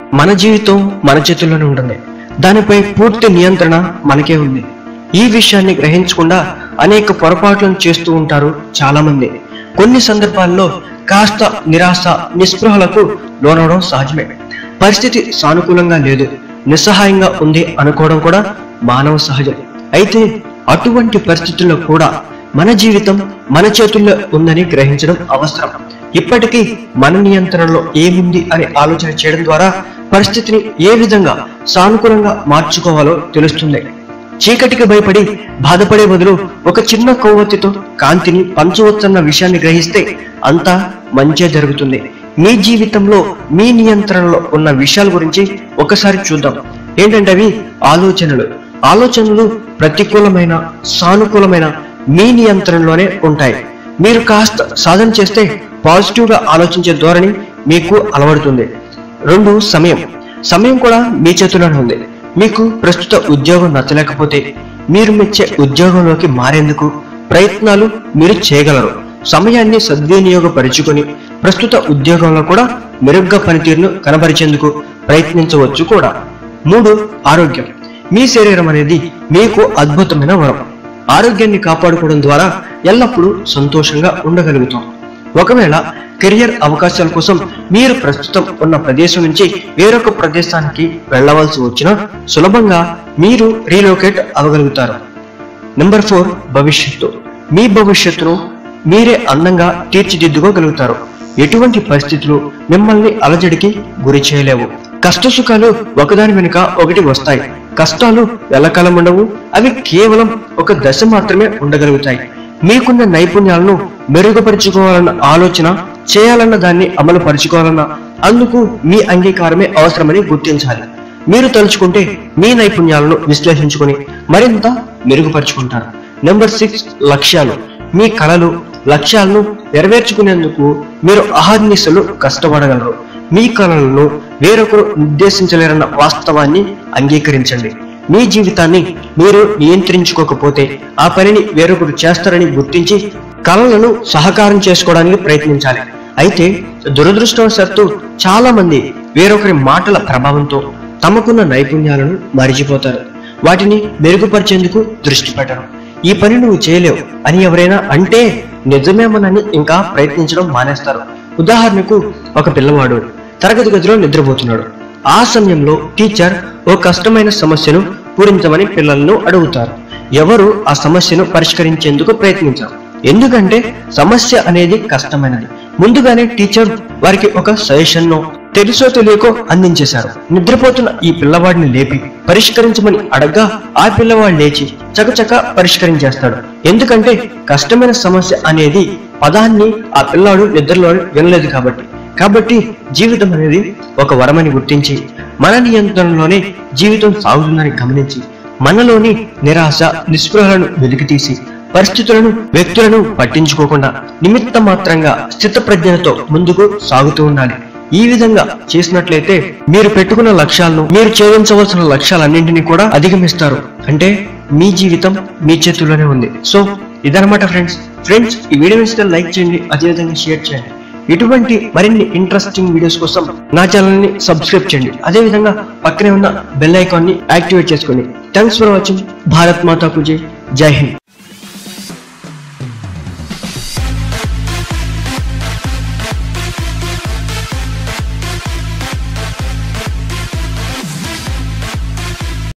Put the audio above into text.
మన జీవితం మన చేతుల్లోనే ఉంటుంది దానిపై పూర్తి నియంత్రణ మనకే ఉంది ఈ విషయాన్ని గ్రహించకుండా అనేక పొరపాట్లను చేస్తూ ఉంటారు చాలా మంది కొన్ని సందర్భాల్లో కాస్త నిరాశ నిస్పృహలకు లోనవడం సహజమే పరిస్థితి సానుకూలంగా లేదు నిస్సహాయంగా ఉంది అనుకోవడం కూడా మానవ సహజం అయితే అటువంటి పరిస్థితుల్లో కూడా మన జీవితం మన చేతుల్లో ఉందని గ్రహించడం అవసరం ఇప్పటికీ మన నియంత్రణలో ఏముంది అని ఆలోచన చేయడం ద్వారా పరిస్థితిని ఏ విధంగా సానుకూలంగా మార్చుకోవాలో తెలుస్తుంది చీకటికి భయపడి బాధపడే బదులు ఒక చిన్న కొవ్వొత్తితో కాంతిని పంచవచ్చన్న విషయాన్ని గ్రహిస్తే అంతా మంచే జరుగుతుంది మీ జీవితంలో మీ నియంత్రణలో ఉన్న విషయాల గురించి ఒకసారి చూద్దాం ఏంటంటే అవి ఆలోచనలు ఆలోచనలు ప్రతికూలమైన సానుకూలమైన మీ నియంత్రణలోనే ఉంటాయి మీరు కాస్త సాధన చేస్తే పాజిటివ్ గా ఆలోచించే ధోరణి మీకు అలవడుతుంది రెండు సమయం సమయం కూడా మీ చేతిలోనే ఉంది మీకు ప్రస్తుత ఉద్యోగం నచ్చలేకపోతే మీరు మెచ్చే ఉద్యోగంలోకి మారేందుకు ప్రయత్నాలు మీరు చేయగలరు సమయాన్ని సద్వినియోగపరుచుకొని ప్రస్తుత ఉద్యోగంలో కూడా మెరుగ్గా పనితీరును కనబరిచేందుకు ప్రయత్నించవచ్చు కూడా మూడు ఆరోగ్యం మీ శరీరం అనేది మీకు అద్భుతమైన వరం ఆరోగ్యాన్ని కాపాడుకోవడం ద్వారా ఎల్లప్పుడూ సంతోషంగా ఉండగలుగుతాం ఒకవేళ కెరియర్ అవకాశాల కోసం మీరు ప్రస్తుతం ఉన్న ప్రదేశం నుంచి వేరొక ప్రదేశానికి వెళ్ళవలసి వచ్చినా సులభంగా మీరు రీలోకేట్ అవ్వగలుగుతారు నెంబర్ ఫోర్ భవిష్యత్తు మీ భవిష్యత్తును మీరే అందంగా తీర్చిదిద్దుకోగలుగుతారు ఎటువంటి పరిస్థితులు మిమ్మల్ని అలజడికి గురి చేయలేవు కష్ట సుఖాలు ఒకదాని వెనుక ఒకటి వస్తాయి కష్టాలు ఎల్లకాలం ఉండవు అవి కేవలం ఒక దశ మాత్రమే ఉండగలుగుతాయి మీకున్న నైపుణ్యాలను మెరుగుపరుచుకోవాలన్న ఆలోచన చేయాలన్న దాన్ని అమలు పరుచుకోవాలన్న అందుకు మీ అంగీకారమే అవసరమని గుర్తించాలి మీరు తలుచుకుంటే మీ నైపుణ్యాలను విశ్లేషించుకొని మరింత మెరుగుపరుచుకుంటారు నెంబర్ సిక్స్ లక్ష్యాలు మీ కళలు లక్ష్యాలను నెరవేర్చుకునేందుకు మీరు అహర్నిశలు కష్టపడగలరు మీ కళలను వేరొకరు నిర్దేశించలేరన్న వాస్తవాన్ని అంగీకరించండి మీ జీవితాన్ని మీరు నియంత్రించుకోకపోతే ఆ పనిని వేరొకరు చేస్తారని గుర్తించి కళలను సహకారం చేసుకోవడానికి ప్రయత్నించాలి అయితే దురదృష్టవశాత్తు చాలా మంది వేరొకరి మాటల ప్రభావంతో తమకున్న నైపుణ్యాలను మరిచిపోతారు వాటిని మెరుగుపరిచేందుకు దృష్టి పెట్టరు ఈ పని నువ్వు చేయలేవు అని ఎవరైనా అంటే నిజమేమోనని ఇంకా ప్రయత్నించడం మానేస్తారు ఉదాహరణకు ఒక పిల్లవాడు తరగతి గదిలో నిద్రపోతున్నాడు ఆ సమయంలో టీచర్ ఓ కష్టమైన సమస్యను పూరించమని పిల్లలను అడుగుతారు ఎవరు ఆ సమస్యను పరిష్కరించేందుకు ప్రయత్నించారు ఎందుకంటే సమస్య అనేది కష్టమైనది ముందుగానే టీచర్ వారికి ఒక సజెషన్ ను తెలుసో తెలియకో అందించేశారు నిద్రపోతున్న ఈ పిల్లవాడిని లేపి పరిష్కరించమని అడగ్గా ఆ పిల్లవాడు లేచి చకచక పరిష్కరించేస్తాడు ఎందుకంటే కష్టమైన సమస్య అనేది పదాన్ని ఆ పిల్లాడు నిద్రలో వినలేదు కాబట్టి కాబట్టి జీవితం అనేది ఒక వరమని గుర్తించి మన నియంత్రణలోనే జీవితం సాగుతుందని గమనించి మనలోని నిరాశ నిస్పృహలను వెలికితీసి పరిస్థితులను వ్యక్తులను పట్టించుకోకుండా నిమిత్త మాత్రంగా స్థితప్రజ్ఞతో ముందుకు సాగుతూ ఉండాలి ఈ విధంగా చేసినట్లయితే మీరు పెట్టుకున్న లక్ష్యాలను మీరు ఛేదించవలసిన లక్ష్యాలన్నింటినీ కూడా అధిగమిస్తారు అంటే మీ జీవితం మీ చేతుల్లోనే ఉంది సో ఇదనమాట ఫ్రెండ్స్ ఫ్రెండ్స్ ఈ వీడియో నచ్చితే లైక్ చేయండి అదేవిధంగా షేర్ చేయండి ఇటువంటి మరిన్ని ఇంట్రెస్టింగ్ వీడియోస్ కోసం నా ఛానల్ ని సబ్స్క్రైబ్ చేయండి అదేవిధంగా పక్కనే ఉన్న బెల్ ఐకాన్ ని యాక్టివేట్ చేసుకోండి థ్యాంక్స్ ఫర్ వాచింగ్ భారత్ మాతాకు జై జై హింద్